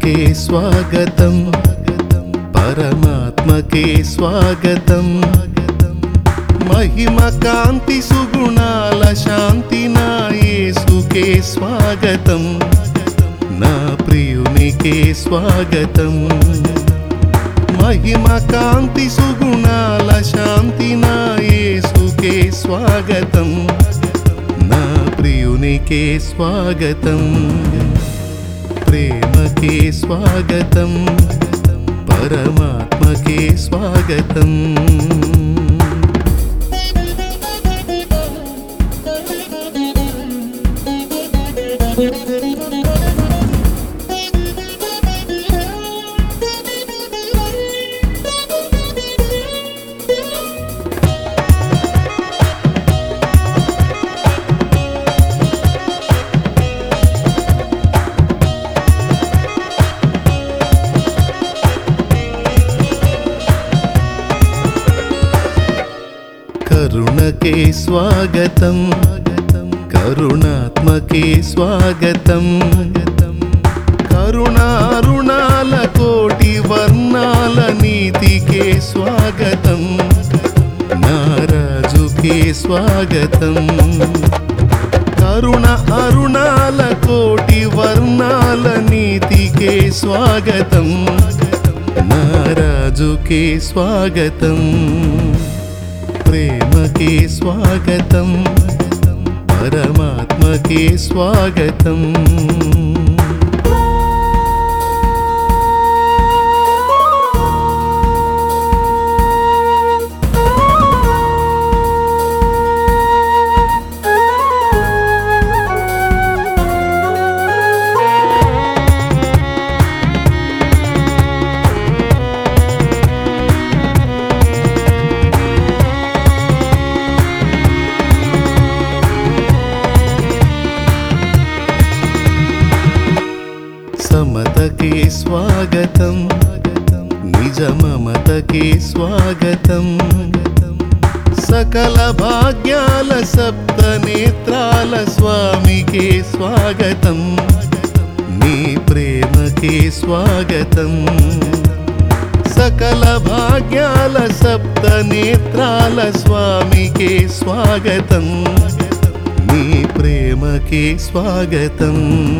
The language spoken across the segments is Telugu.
ప్రేమకే స్వాగతం పరమాత్మకే స్వాగతం మహిమ కాంతి సుగుణాల శాంతి నా యేసుకే స్వాగతం నా ప్రియునికే స్వాగతం మహిమ కాంతి సుగుణాల శాంతి నా యేసుకే స్వాగతం నా ప్రియునికే స్వాగతం ప్రేమకే స్వాగతం పరమాత్మకే స్వాగతం కరుణకే స్వాగతం కరుణాత్మకే స్వాగతం కరుణారుణాల కోటి వర్ణాల నీతికే స్వాగతం నారాజుకే స్వాగతం కరుణ అరుణాల కోటి వర్ణాల నీతికే స్వాగతం నారాజుకే స్వాగతం ప్రేమకే స్వాగతం పరమాత్మకే స్వాగతం సమతకే స్వాగతం నిజ మమతకే స్వాగతం సకల భాగ్యాల సప్త నేత్రాల స్వామికే స్వాగతం నీ ప్రేమకే స్వాగతం సకల భాగ్యాల సప్త నేత్రాల స్వామికే స్వాగతం నీ ప్రేమకే స్వాగతం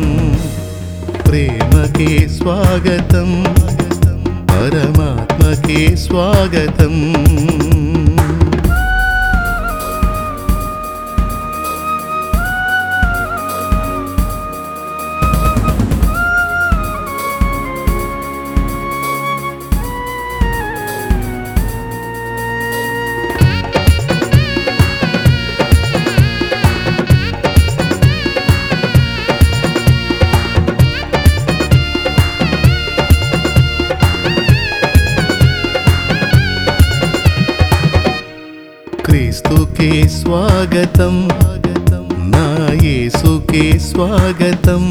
ప్రేమకే స్వాగతం పరమాత్మకే స్వాగతం క్రీస్తుకే స్వాగతం నా యేసుకే స్వాగతం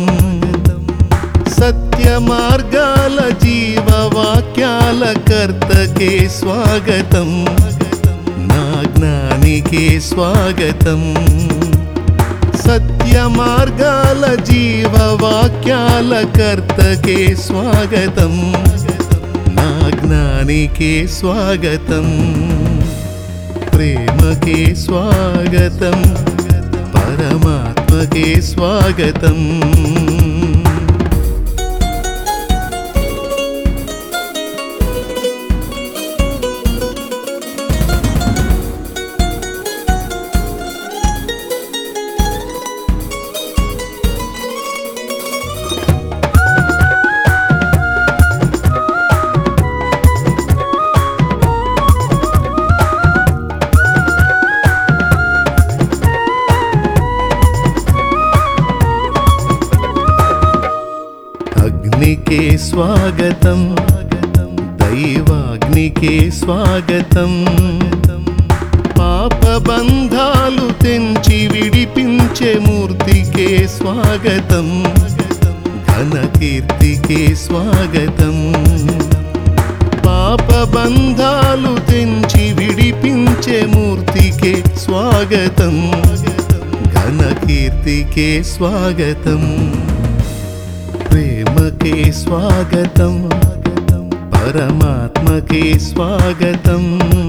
సత్య మార్గాల జీవ వాక్యాల కర్తకే స్వాగతం నా జ్ఞానికే స్వాగతం సత్య మార్గాల జీవ వాక్యాల కర్తకే స్వాగతం నా జ్ఞానికే స్వాగతం ప్రేమకే స్వాగతం పరమాత్మకే స్వాగతం అగ్నికే స్వాగతం దైవాగ్నికే స్వాగతం పాప బంధాలు తెంచి విడిపించే మూర్తికే స్వాగతం ఘన కీర్తికే స్వాగతం పాప బంధాలు తెంచి విడిపించే మూర్తికే స్వాగతం ఘన కీర్తికే స్వాగతం ప్రేమ ప్రేమకే స్వాగతం పరమాత్మకే స్వాగతం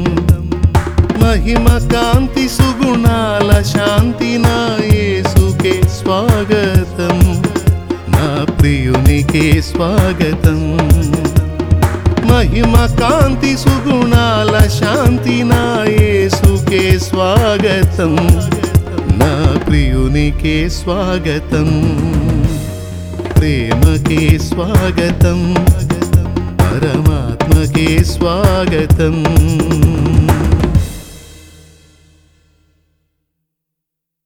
మహిమ కాంతి సుగుణాల శాంతి నా యేసుకే స్వాగతం నా ప్రియునికే స్వాగతం మహిమ కాంతి సుగుణాల శాంతి నా యేసుకే స్వాగతం నా ప్రియునికే స్వాగతం ప్రేమకే స్వాగతం పరమాత్మకే స్వాగతం